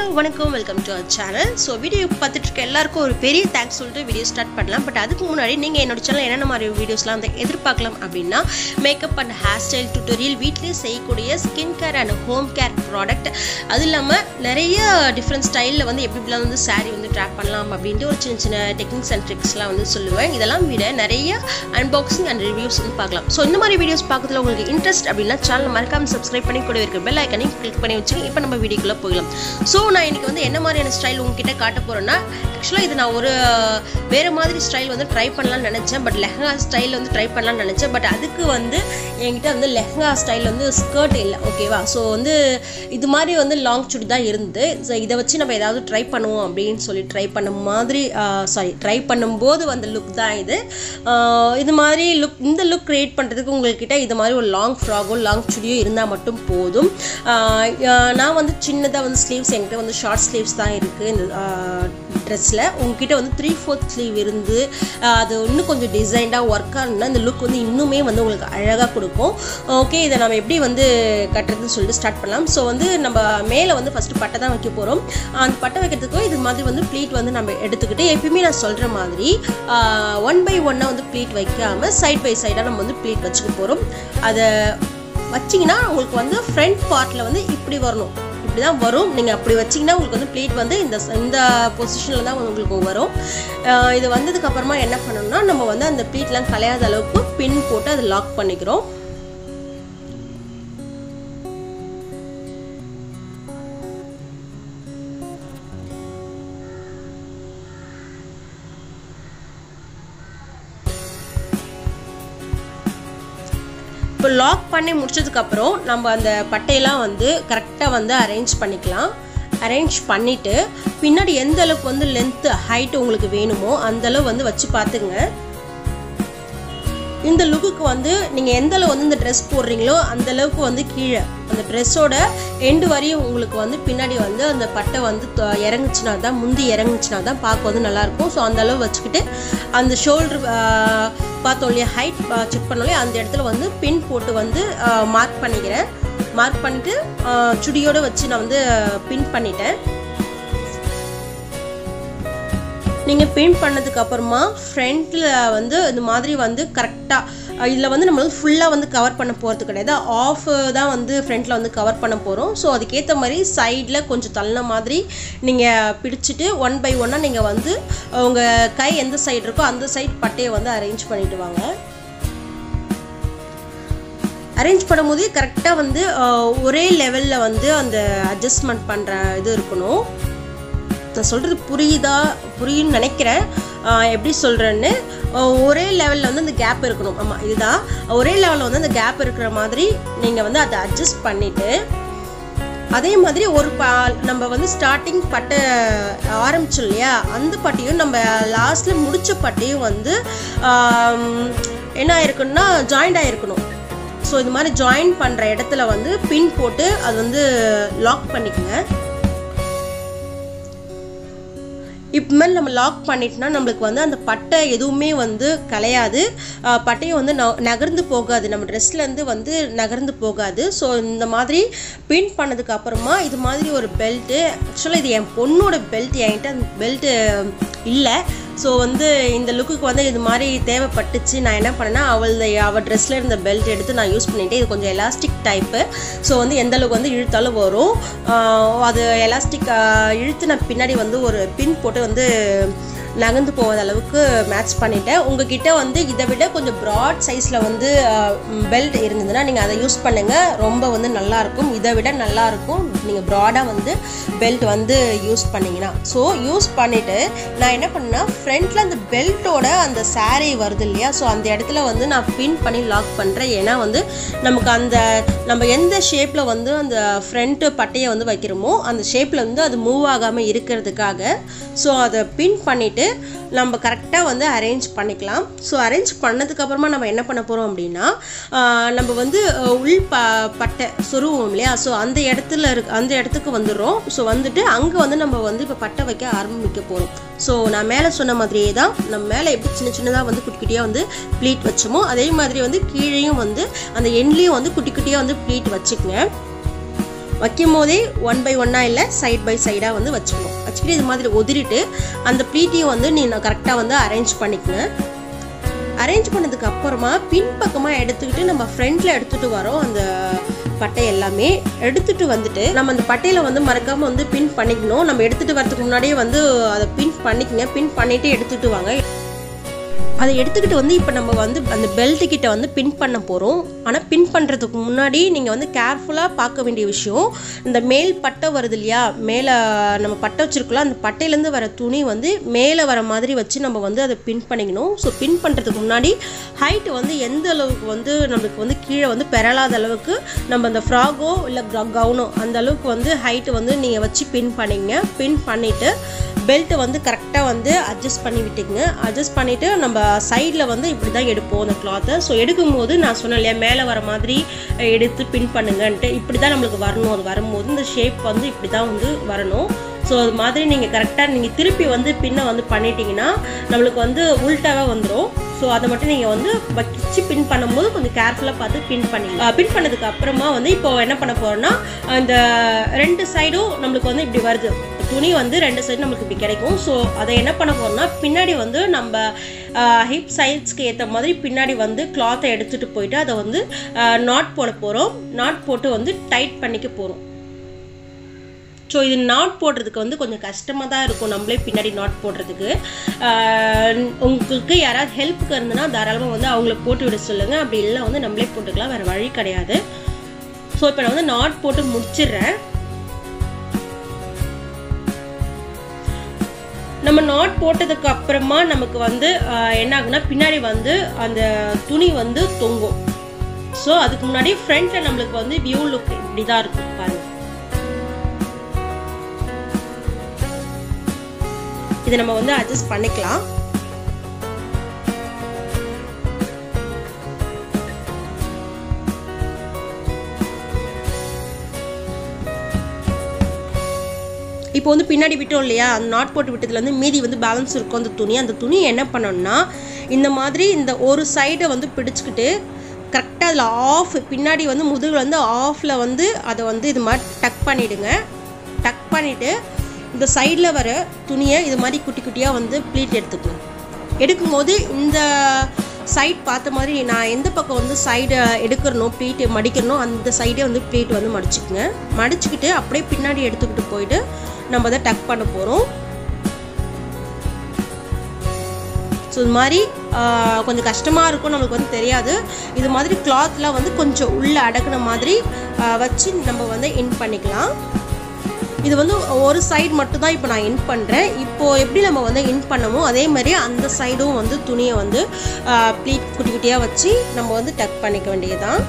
வணக்கம் welcome to our channel so video பார்த்துட்டு இருக்க எல்லாருக்கும் ஒரு பெரிய தேங்க்ஸ் சொல்லிட்டு வீடியோ ஸ்டார்ட் பண்ணலாம் பட் அதுக்கு முன்னாடி நீங்கள் என்னோட சேனல் என்னென்ன மாதிரி வீடியோஸ்லாம் வந்து எதிர்பார்க்கலாம் அப்படின்னா makeup and hair style tutorial வீட்லேயே செய்யக்கூடிய skin care and home care product அது இல்லாமல் நிறைய டிஃப்ரெண்ட் ஸ்டைலில் வந்து எப்படி இப்படிலாம் வந்து saree வந்து ட்ராப் பண்ணலாம் அப்படின்ட்டு ஒரு சின்ன சின்ன டெக்னிக்ஸ் அண்ட் ட்ரிக்ஸ்லாம் வந்து சொல்லுவேன் இதெல்லாம் விட நிறைய அன்பாக்சிங் அண்ட் ரிவ்யூஸ் வந்து பார்க்கலாம் ஸோ இந்த மாதிரி வீடியோஸ் பார்க்கறதுல உங்களுக்கு இன்ட்ரெஸ்ட் அப்படின்னா சேனல் மறக்காம சப்ஸ்கிரைப் பண்ணி கூட இருக்க பெல் ஐக்கனையும் கிளிக் பண்ணி வச்சுங்க இப்போ நம்ம வீடியோக்குள்ளே போகலாம் ஸோ நான் இன்னைக்கு வந்து என்ன மாதிரியான ஸ்டைல் உங்ககிட்ட காட்ட போகிறேன்னா ஆக்சுவலாக இது நான் ஒரு வேறு மாதிரி ஸ்டைல் வந்து ட்ரை பண்ணலாம்னு நினச்சேன் பட் லெஹங்கா ஸ்டைல் வந்து ட்ரை பண்ணலாம்னு நினச்சேன் பட் அதுக்கு வந்து என்கிட்ட வந்து லெஹங்கா ஸ்டைல் வந்து ஸ்கர்ட் இல்லை ஓகேவா ஸோ வந்து இது மாதிரி வந்து லாங் சுடி தான் இருந்து ஸோ இதை வச்சு நம்ம ஏதாவது ட்ரை பண்ணுவோம் அப்படின்னு சொல்லி ட்ரை பண்ண மாதிரி சாரி ட்ரை பண்ணும்போது வந்த லுக் தான் இது ஆஹ் இது மாதிரி லுக் இந்த லுக் க்ரியேட் பண்ணுறதுக்கு உங்கள்கிட்ட இது மாதிரி ஒரு லாங் ஃப்ராகோ லாங் சுடியோ இருந்தால் மட்டும் போதும் ஆஹ் ஆஹ் நான் வந்து சின்னதாக வந்து ஸ்லீவ்ஸ் என்கிட்ட வந்து ஷார்ட் ஸ்லீவ்ஸ் தான் இருக்குது இந்த ட்ரெஸ்ஸில் உங்ககிட்ட வந்து த்ரீ ஃபோர்த் ஸ்லீவ் இருந்து ஆஹ் அது இன்னும் கொஞ்சம் டிசைன்டாக ஒர்க்காக இருந்தால் இந்த லுக் வந்து இன்னுமே வந்து உங்களுக்கு அழகாக கொடுக்கும் ஓகே இதை நம்ம எப்படி வந்து கட்டுறதுன்னு சொல்லிட்டு ஸ்டார்ட் பண்ணலாம் ஸோ வந்து நம்ம மேலே வந்து ஃபஸ்ட்டு பட்டை தான் வைக்க போகிறோம் அந்த பட்டை வைக்கிறதுக்கும் இது மாதிரி வந்து ப்ளீட் வந்து நம்ம எடுத்துக்கிட்டு எப்பயுமே நான் சொல்கிற மாதிரி ஒன் பை ஒன்னாக வந்து ப்ளீட் வைக்காமல் சைட் பை சைடாக நம்ம வந்து ப்ளீட் வச்சுக்க போகிறோம் அதை வச்சிங்கன்னா உங்களுக்கு வந்து ஃப்ரண்ட் பார்ட்டில் வந்து இப்படி வரணும் இப்படி தான் வரும் நீங்கள் அப்படி வச்சிங்கன்னா உங்களுக்கு வந்து ப்ளீட் வந்து இந்த இந்த பொசிஷனில் தான் உங்களுக்கு வரும் ஆஹ் இது வந்ததுக்கு அப்புறமா என்ன பண்ணணும்னா நம்ம வந்து அந்த ப்ளீட்லாம் கலையாத அளவுக்கு பின் போட்டு அதை லாக் பண்ணிக்கிறோம் இப்போ லாக் பண்ணி முடிச்சதுக்கப்புறம் நம்ம அந்த பட்டையெல்லாம் வந்து கரெக்டாக வந்து அரேஞ்ச் பண்ணிக்கலாம் அரேஞ்ச் பண்ணிவிட்டு பின்னாடி எந்த அளவுக்கு வந்து லென்த்து ஹைட் உங்களுக்கு வேணுமோ அந்த அளவு வந்து வச்சு பார்த்துங்க இந்த லுக்குக்கு வந்து நீங்கள் எந்த அளவு வந்து இந்த ட்ரெஸ் போடுறீங்களோ அந்த அளவுக்கு வந்து கீழே அந்த ட்ரெஸ்ஸோட எண்டு வரையும் உங்களுக்கு வந்து பின்னாடி வந்து அந்த பட்டை வந்து தொ- இறங்குச்சுனா தான் முந்தி இறங்குச்சுனா தான் பார்க்க வந்து நல்லாயிருக்கும் ஸோ அந்த அளவு வச்சுக்கிட்டு அந்த ஷோல்டர் பார்த்தோம் இல்லையா ஹைட் செக் பண்ணோம் இல்லையா அந்த இடத்துல வந்து பின் போட்டு வந்து மார்க் பண்ணிக்கிறேன் மார்க் பண்ணிவிட்டு சுடியோடு வச்சு நான் வந்து பின் பண்ணிட்டேன் நீங்கள் பெயிண்ட் பண்ணதுக்கு அப்புறமா ஃப்ரண்ட்டில் வந்து இந்த மாதிரி வந்து கரெக்டாக இதில் வந்து நம்ம வந்து ஃபுல்லாக வந்து கவர் பண்ண போகிறது கிடையாது ஆஃப் தான் வந்து ஃப்ரண்ட்டில் வந்து கவர் பண்ண போகிறோம் ஸோ அதுக்கேற்ற மாதிரி சைடில் கொஞ்சம் தள்ளின மாதிரி நீங்கள் பிடிச்சிட்டு ஒன் பை ஒன்னாக நீங்கள் வந்து உங்கள் கை எந்த சைடு இருக்கோ அந்த சைடு பட்டையை வந்து அரேஞ்ச் பண்ணிட்டு வாங்க அரேஞ்ச் பண்ணும்போது கரெக்டாக வந்து அஹ், ஒரே லெவலில் வந்து அந்த அட்ஜஸ்ட்மெண்ட் பண்ணுற இது இருக்கணும் நான் சொல்கிறது புரியுதா புரியும்னு நினைக்கிறேன் ஆஹ் எப்படி சொல்கிறேன்னு ஒரே லெவலில் வந்து அந்த கேப் இருக்கணும் ஆமாம் இதுதான் ஒரே லெவலில் வந்து அந்த கேப் இருக்கிற மாதிரி நீங்கள் வந்து அதை அட்ஜஸ்ட் பண்ணிவிட்டு அதே மாதிரி ஒரு பா நம்ம வந்து ஸ்டார்டிங் பட்டை ஆரம்பிச்சோம் இல்லையா அந்த பட்டையும் நம்ம லாஸ்ட்டில் முடிச்ச பட்டையும் வந்து ஆம், என்ன ஆயிருக்குன்னா ஜாயிண்ட் ஆயிருக்கணும் ஸோ இது மாதிரி ஜாயின் பண்ணுற இடத்துல வந்து பின் போட்டு அது வந்து லாக் பண்ணிக்கோங்க இப்போ மேலே நம்ம லாக் பண்ணிட்டோம்னா நம்மளுக்கு வந்து அந்த பட்டை எதுவுமே வந்து கலையாது ஆஹ் பட்டையும் வந்து ந- நகர்ந்து போகாது நம்ம ட்ரெஸ்லேருந்து வந்து நகர்ந்து போகாது ஸோ இந்த மாதிரி பின் பண்ணதுக்கு அப்புறமா இது மாதிரி ஒரு பெல்ட்டு ஆக்சுவலாக இது என் பொண்ணோட பெல்ட் என்கிட்ட அந்த பெல்ட்டு இல்லை ஸோ வந்து இந்த லுக்குக்கு வந்து இது மாதிரி தேவைப்பட்டுச்சு நான் என்ன பண்ணேன்னா அவள் அவள் ட்ரெஸ்ஸில் இருந்த பெல்ட் எடுத்து நான் யூஸ் பண்ணிட்டேன் இது கொஞ்சம் எலாஸ்டிக் டைப்பு ஸோ வந்து எந்த அளவுக்கு வந்து இழுத்தாலும் வரும் ஆஹ் அது எலாஸ்டிக் இழுத்து நான் பின்னாடி வந்து ஒரு பின் போட்டு வந்து நகர்ந்து போகாத அளவுக்கு மேட்ச் பண்ணிட்டேன் உங்ககிட்ட வந்து இதை விட கொஞ்சம் ப்ராட் சைஸில் வந்து பெல்ட் இருந்ததுன்னா நீங்கள் அதை யூஸ் பண்ணுங்கள் ரொம்ப வந்து நல்லாயிருக்கும் இதை விட நல்லாயிருக்கும் நீங்கள் ப்ராடாக வந்து பெல்ட் வந்து யூஸ் பண்ணிங்கன்னா ஸோ யூஸ் பண்ணிவிட்டு நான் என்ன பண்ணேன்னா ஃப்ரண்ட்டில் அந்த பெல்ட்டோட அந்த saree வருது இல்லையா ஸோ அந்த இடத்துல வந்து நான் பின் பண்ணி லாக் பண்ணுறேன் ஏன்னா வந்து நமக்கு அந்த நம்ம எந்த ஷேப்பில் வந்து அந்த ஃப்ரண்ட்டு பட்டையை வந்து வைக்கிறோமோ அந்த ஷேப்பில் வந்து அது மூவ் ஆகாமல் இருக்கிறதுக்காக ஸோ அதை பின் பண்ணிவிட்டு நம்ம கரெக்டாக வந்து அரேஞ்ச் பண்ணிக்கலாம் ஸோ அரேஞ்ச் பண்ணதுக்கப்புறமா நம்ம என்ன பண்ண போகிறோம் அப்படின்னா ஆஹ் நம்ம வந்து அஹ், உள் ப பட்டை சொருவோம் இல்லையா ஸோ அந்த இடத்துல இருக்கு அந்த இடத்துக்கு வந்துடுறோம் ஸோ வந்துட்டு அங்கே வந்து நம்ம வந்து இப்போ பட்டை வைக்க ஆரம்பிக்க போகிறோம் ஸோ நான் மேலே சொன்ன மாதிரியே தான் நம்ம மேலே எப்படி சின்ன சின்னதாக வந்து குட்டி குட்டியாக வந்து ப்ளீட் வச்சோமோ அதே மாதிரி வந்து கீழேயும் வந்து அந்த எண்ட்லேயும் வந்து குட்டி குட்டியாக வந்து ப்ளீட் வச்சுக்கங்க வைக்கும் போதே ஒன் பை ஒன்னாக இல்லை சைட் பை சைடாக வந்து வச்சுக்கணும் வச்சுக்கிட்டு இது மாதிரி உதிரிட்டு அந்த ப்ளீட்டையும் வந்து நீ கரெக்டாக வந்து அரேஞ்ச் பண்ணிக்கங்க அரேஞ்ச் பண்ணதுக்கு அப்புறமா பின்பக்கமாக எடுத்துக்கிட்டு நம்ம ஃப்ரண்ட்டில் எடுத்துகிட்டு வரோம் அந்த பட்டை எல்லாமே எடுத்துட்டு வந்துட்டு நம்ம அந்த பட்டையில் வந்து மறக்காமல் வந்து பின் பண்ணிக்கணும் நம்ம எடுத்துகிட்டு வரதுக்கு முன்னாடியே வந்து அதை பின் பண்ணிக்கங்க பின் பண்ணிவிட்டு எடுத்துகிட்டு வாங்க அதை எடுத்துக்கிட்டு வந்து இப்போ நம்ம வந்து அந்த பெல்ட்டு கிட்ட வந்து பின் பண்ண போகிறோம் ஆனால் பின் பண்ணுறதுக்கு முன்னாடி நீங்கள் வந்து கேர்ஃபுல்லாக பார்க்க வேண்டிய விஷயம் இந்த மேல் பட்டை வருது இல்லையா மேலே நம்ம பட்டை வச்சுருக்கலாம் அந்த பட்டையிலேருந்து வர துணி வந்து மேலே வர மாதிரி வச்சு நம்ம வந்து அதை பின் பண்ணிக்கணும் ஸோ பின் பண்ணுறதுக்கு முன்னாடி ஹைட்டு வந்து எந்த அளவுக்கு வந்து நம்மளுக்கு வந்து கீழே வந்து பெறலாத அளவுக்கு நம்ம அந்த ஃப்ராகோ இல்லை கவுனோ அந்த அளவுக்கு வந்து ஹைட்டு வந்து நீங்கள் வச்சு பின் பண்ணிங்க பின் பண்ணிவிட்டு பெல்ட்டை வந்து கரெக்டாக வந்து அட்ஜஸ்ட் பண்ணி விட்டுங்க அட்ஜஸ்ட் பண்ணிவிட்டு நம்ம சைடில் வந்து இப்படி தான் எடுப்போம் அந்த கிளாத்தை ஸோ எடுக்கும்போது நான் சொன்னேன் இல்லையா மேலே வர மாதிரி எடுத்து பின் பண்ணுங்கன்ட்டு இப்படி தான் நம்மளுக்கு வரணும் அது வரும்போது இந்த ஷேப் வந்து இப்படி தான் வந்து வரணும் ஸோ அது மாதிரி நீங்கள் கரெக்டாக நீங்கள் திருப்பி வந்து பின்னை வந்து பண்ணிட்டீங்கன்னா நம்மளுக்கு வந்து உள்டாவே வந்துடும் ஸோ அதை மட்டும் நீங்கள் வந்து வச்சு பின் பண்ணும்போது கொஞ்சம் கேர்ஃபுல்லாக பார்த்து பின் பண்ணிக்கலாம் பின் பண்ணதுக்கு அப்புறமா வந்து இப்போ என்ன பண்ண போகிறோம்னா அந்த ரெண்டு சைடும் நம்மளுக்கு வந்து இப்படி வருது துணி வந்து ரெண்டு சைடு நம்மளுக்கு இப்படி கிடைக்கும் ஸோ அதை என்ன பண்ண போகிறோம்னா பின்னாடி வந்து நம்ம ஹிப் சைட்ஸ்க்கு ஏற்ற மாதிரி பின்னாடி வந்து கிளாத்தை எடுத்துகிட்டு போயிட்டு அதை வந்து நாட் போட போகிறோம் நாட் போட்டு வந்து டைட் பண்ணிக்க போகிறோம் ஸோ இது நாட் போடுறதுக்கு வந்து கொஞ்சம் கஷ்டமாக தான் இருக்கும் நம்மளே பின்னாடி நாட் போடுறதுக்கு உங்களுக்கு யாராவது ஹெல்ப்புக்கு இருந்ததுன்னா தாராளமாக வந்து அவங்கள போட்டு விட சொல்லுங்கள் அப்படி இல்லை வந்து நம்மளே போட்டுக்கலாம் வேறு வழி கிடையாது ஸோ இப்போ நான் வந்து நாட் போட்டு முடிச்சிடுறேன் நம்ம நாட் போட்டதுக்கு அப்புறமா நமக்கு வந்து என்ன ஆகுனா பின்னாடி வந்து அந்த துணி வந்து தொங்கும் ஸோ அதுக்கு முன்னாடி ஃப்ரண்ட்ல நம்மளுக்கு வந்து வியூ லுக் இப்படி தான் இருக்கும் பாருங்க இதை நம்ம வந்து அட்ஜஸ்ட் பண்ணிக்கலாம் இப்போ வந்து பின்னாடி விட்டோம் இல்லையா அந்த நாட் போட்டு விட்டதுல வந்து மீதி வந்து பேலன்ஸ் இருக்கும் அந்த துணி அந்த துணி என்ன பண்ணணும்னா இந்த மாதிரி இந்த ஒரு சைடை வந்து பிடிச்சிக்கிட்டு கரெக்டாக அதில் ஆஃப் பின்னாடி வந்து முதுகில் வந்து ஆஃபில் வந்து அதை வந்து இது மாதிரி டக் பண்ணிவிடுங்க டக் பண்ணிவிட்டு இந்த சைடில் வர துணியை இது மாதிரி குட்டி குட்டியாக வந்து ப்ளீட் எடுத்துக்கணும் எடுக்கும்போது இந்த சைட் பார்த்த மாதிரி நான் எந்த பக்கம் வந்து சைடை எடுக்கிறனோ ப்ளீட்டு மடிக்கிறனோ அந்த சைடே வந்து ப்ளீட் வந்து மடிச்சுக்குங்க மடிச்சுக்கிட்டு அப்படியே பின்னாடி எடுத்துக்கிட்டு போயிட்டு நம்ம அதை டக் பண்ண போகிறோம் ஸோ இது மாதிரி கொஞ்சம் கஷ்டமாக இருக்கும் நம்மளுக்கு வந்து தெரியாது இது மாதிரி கிளாத்லாம் வந்து கொஞ்சம் உள்ளே அடக்குன மாதிரி வச்சு நம்ம வந்து இன் பண்ணிக்கலாம் இது வந்து ஒரு சைடு மட்டும் தான் இப்போ நான் இன் பண்ணுறேன் இப்போது எப்படி நம்ம வந்து இன் பண்ணமோ அதே மாதிரி அந்த சைடும் வந்து துணியை வந்து ப்ளீட் குட்டி குட்டியாக வச்சு நம்ம வந்து டக் பண்ணிக்க வேண்டியதுதான்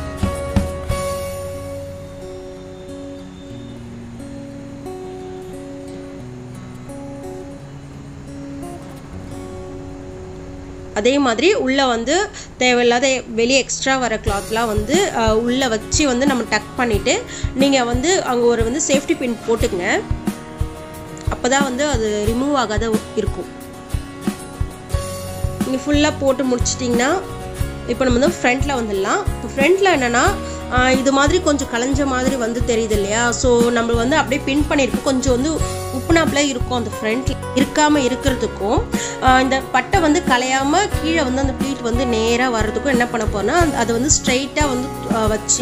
அதே மாதிரி உள்ளே வந்து தேவையில்லாத வெளியே எக்ஸ்ட்ரா வர கிளாத்லாம் வந்து உள்ளே வச்சு வந்து நம்ம டக் பண்ணிவிட்டு நீங்கள் வந்து அங்கே ஒரு வந்து சேஃப்டி பின் போட்டுங்க அப்போ தான் வந்து அது ரிமூவ் ஆகாத இருக்கும் நீங்கள் ஃபுல்லாக போட்டு முடிச்சிட்டிங்கன்னா இப்போ நம்ம வந்து ஃப்ரண்ட்டில் வந்துடலாம் இப்போ ஃப்ரண்ட்டில் என்னென்னா இது மாதிரி கொஞ்சம் கலைஞ்ச மாதிரி வந்து தெரியுது இல்லையா ஸோ நம்ம வந்து அப்படியே பின் பண்ணியிருக்கோம் கொஞ்சம் வந்து உப்புனாப்பில் இருக்கும் அந்த ஃப்ரண்ட் இருக்காமல் இருக்கிறதுக்கும் இந்த பட்டை வந்து கலையாமல் கீழே வந்து அந்த ப்ளீட் வந்து நேராக வர்றதுக்கும் என்ன பண்ண போறோம்னா அதை வந்து ஸ்ட்ரைட்டாக வந்து வச்சு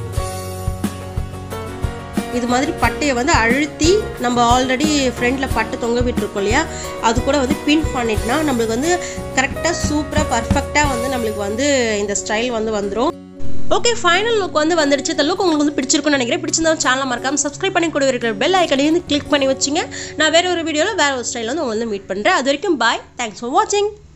இது மாதிரி பட்டையை வந்து அழுத்தி நம்ம ஆல்ரெடி ஃப்ரண்டில் பட்டை தொங்க விட்டுருக்கோம் இல்லையா அது கூட வந்து பின் பண்ணிட்டுனா நம்மளுக்கு வந்து கரெக்டாக சூப்பராக பர்ஃபெக்டாக வந்து நம்மளுக்கு வந்து இந்த ஸ்டைல் வந்து வந்துடும் ஓகே ஃபைனல் லுக் வந்து வந்துடுச்சு இந்த லுக் உங்களுக்கு வந்து பிடிச்சிருக்கும்னு நினைக்கிறேன் பிடிச்சிருந்தா சேனலை மறக்காம சப்ஸ்கிரைப் பண்ணி கூட இருக்கிற பெல் ஐக்கனையும் வந்து கிளிக் பண்ணி வச்சுங்க நான் வேற ஒரு வீடியோவில் வேற ஒரு ஸ்டைலில் வந்து உங்களை வந்து மீட் பண்ணுறேன் அது வரைக்கும் பாய் தேங்க்ஸ் ஃபார் வாட்சிங்